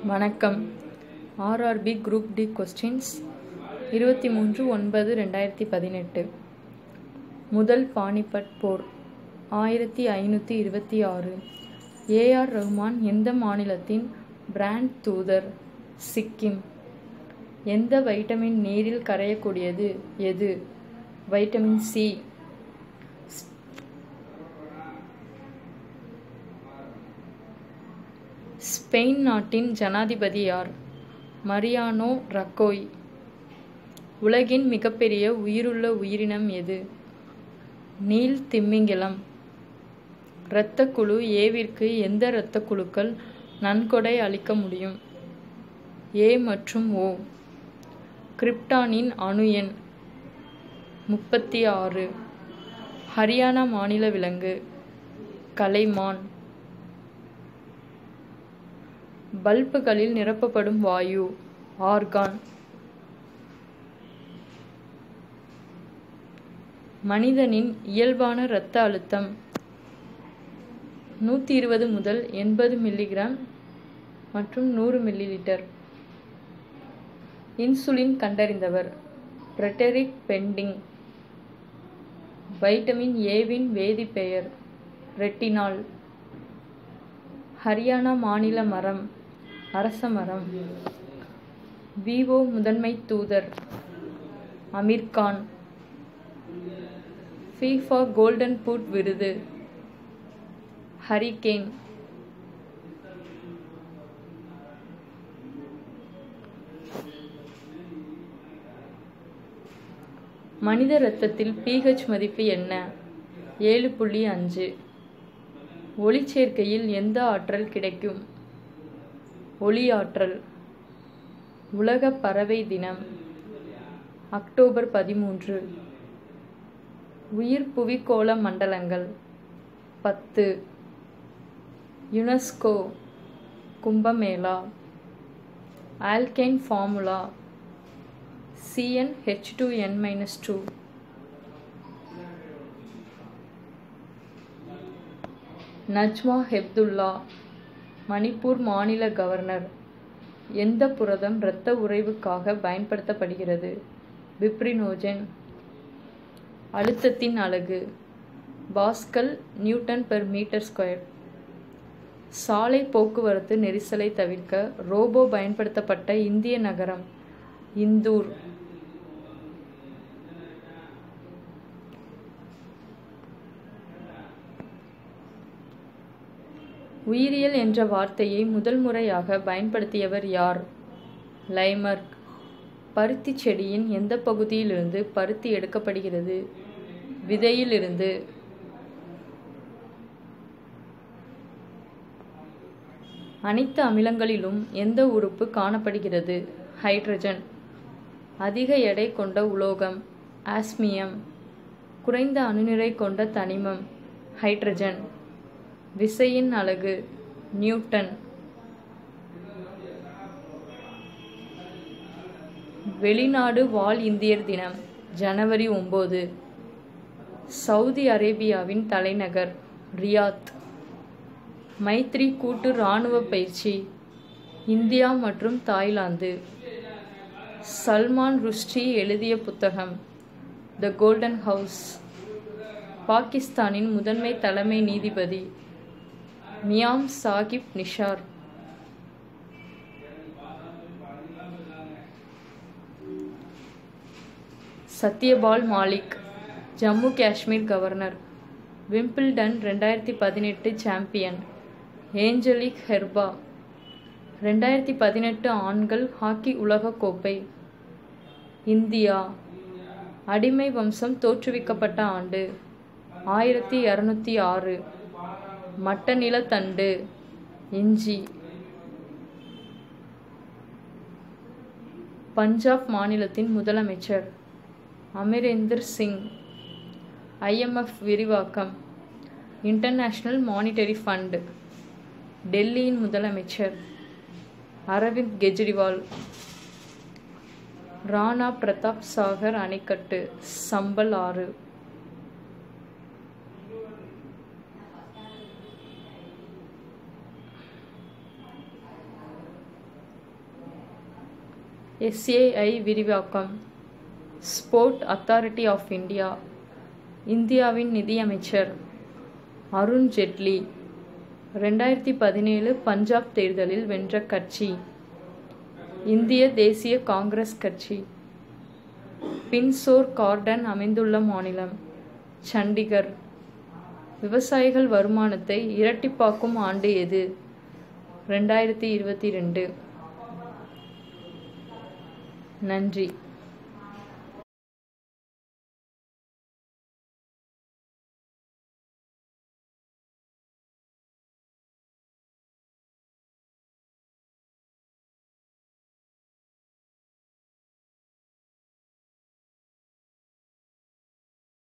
வணக்கம் RRB group D questions இருபத்தி மூன்று ஒன்பது ரெண்டாயிரத்தி பதினெட்டு முதல் பானிபட் போர் ஆயிரத்தி ஐநூற்றி இருபத்தி ஆறு ஏஆர் ரஹ்மான் எந்த மாநிலத்தின் பிராண்ட் தூதர் சிக்கிம் எந்த வைட்டமின் நீரில் கரையக்கூடியது எது வைட்டமின் சி ஸ்பெயின் நாட்டின் ஜனாதிபதி யார் மரியானோ ரக்கோய் உலகின் மிகப்பெரிய உயிருள்ள உயிரினம் எது நீல் திமிங்கிலம் இரத்தக்குழு ஏவிற்கு எந்த இரத்தக் குழுக்கள் நன்கொடை அளிக்க முடியும் ஏ மற்றும் ஓ கிரிப்டானின் அணு எண் முப்பத்தி ஆறு ஹரியானா மாநில விலங்கு கலைமான் பல்புகளில் நிரப்பப்படும் வாயு ஆர்கான் மனிதனின் இயல்பான இரத்த அழுத்தம் நூற்றி இருபது முதல் எண்பது மில்லிகிராம் மற்றும் நூறு மில்லிலிட்டர் இன்சுலின் கண்டறிந்தவர் Frederick bending vitamin ஏவின் வேதிப்பெயர் retinal Haryana மாநில மரம் அரச மரம் விவோ முதன்மை தூதர் அமீர்கான் ஃபீஃபா கோல்டன் பூட் விருது ஹரிகேன் மனித இரத்தத்தில் பிஹெச் மதிப்பு என்ன ஏழு புள்ளி அஞ்சு ஒளிச்சேர்க்கையில் எந்த ஆற்றல் கிடைக்கும் ஒளி ஆற்றல் உலக பறவை தினம் அக்டோபர் பதிமூன்று உயிர் புவிக்கோள மண்டலங்கள் பத்து UNESCO Kumbh Mela alkane formula CN H two என் மைனஸ் டூ நஜ்மா ஹெப்துல்லா மணிப்பூர் மாநில கவர்னர் எந்த புரதம் இரத்த உறைவுக்காக பயன்படுத்தப்படுகிறது பிப்ரினோஜன் அழுத்தத்தின் அலகு pascal newton per metre square சாலை போக்குவரத்து நெரிசலை தவிர்க்க ரோபோ பயன்படுத்தப்பட்ட இந்திய நகரம் இந்தூர் உயிரியல் என்ற வார்த்தையை முதல் முறையாக பயன்படுத்தியவர் யார் லைமர்க் பருத்தி செடியின் எந்த பகுதியிலிருந்து பருத்தி எடுக்கப்படுகிறது விதையிலிருந்து அனைத்து அமிலங்களிலும் எந்த உறுப்பு காணப்படுகிறது ஹைட்ரஜன் அதிக எடை கொண்ட உலோகம் ஆஸ்மியம் குறைந்த அணுநிறை கொண்ட தனிமம் ஹைட்ரஜன் விசையின் அலகு நியூட்டன் வெளிநாடு வாழ் இந்தியர் தினம் ஜனவரி ஒம்பது சவுதி அரேபியாவின் தலைநகர் ரியாத் மைத்ரி கூட்டு இராணுவ பயிற்சி இந்தியா மற்றும் தாய்லாந்து சல்மான் ருஷ்டி எழுதிய புத்தகம் த கோல்டன் ஹவுஸ் பாகிஸ்தானின் முதன்மை தலைமை நீதிபதி மியாம் சாகிப் நிஷார் சத்யபால் மாலிக் ஜம்மு காஷ்மீர் கவர்னர் விம்பிள்டன் ரெண்டாயிரத்தி பதினெட்டு சாம்பியன் ஏஞ்சலிக் ஹெர்பா ரெண்டாயிரத்தி பதினெட்டு ஆண்கள் ஹாக்கி உலகக் கோப்பை இந்தியா அடிமை வம்சம் தோற்றுவிக்கப்பட்ட ஆண்டு ஆயிரத்தி இரநூத்தி ஆறு மட்ட நிலத்தண்டு இஞ்சி பஞ்சாப் மாநிலத்தின் முதலமைச்சர் அமரேந்தர் சிங் ஐஎம்எஃப் விரிவாக்கம் இன்டர்நேஷ்னல் மானிட்டரி ஃபண்ட் டெல்லியின் முதலமைச்சர் அரவிந்த் கெஜ்ரிவால் ராணா பிரதாப் சாகர் அணைக்கட்டு சம்பல் ஆறு எஸ்ஏஐ விரிவாக்கம் ஸ்போர்ட் அத்தாரிட்டி ஆஃப் இந்தியா இந்தியாவின் நிதியமைச்சர் அருண் ஜெட்லி ரெண்டாயிரத்தி பதினேழு பஞ்சாப் தேர்தலில் வென்ற கட்சி இந்திய தேசிய காங்கிரஸ் கட்சி பின்சோர் கார்டன் அமைந்துள்ள மாநிலம் சண்டிகர் விவசாயிகள் வருமானத்தை இரட்டிப்பாக்கும் ஆண்டு எது ரெண்டாயிரத்தி இருபத்தி ரெண்டு நன்றி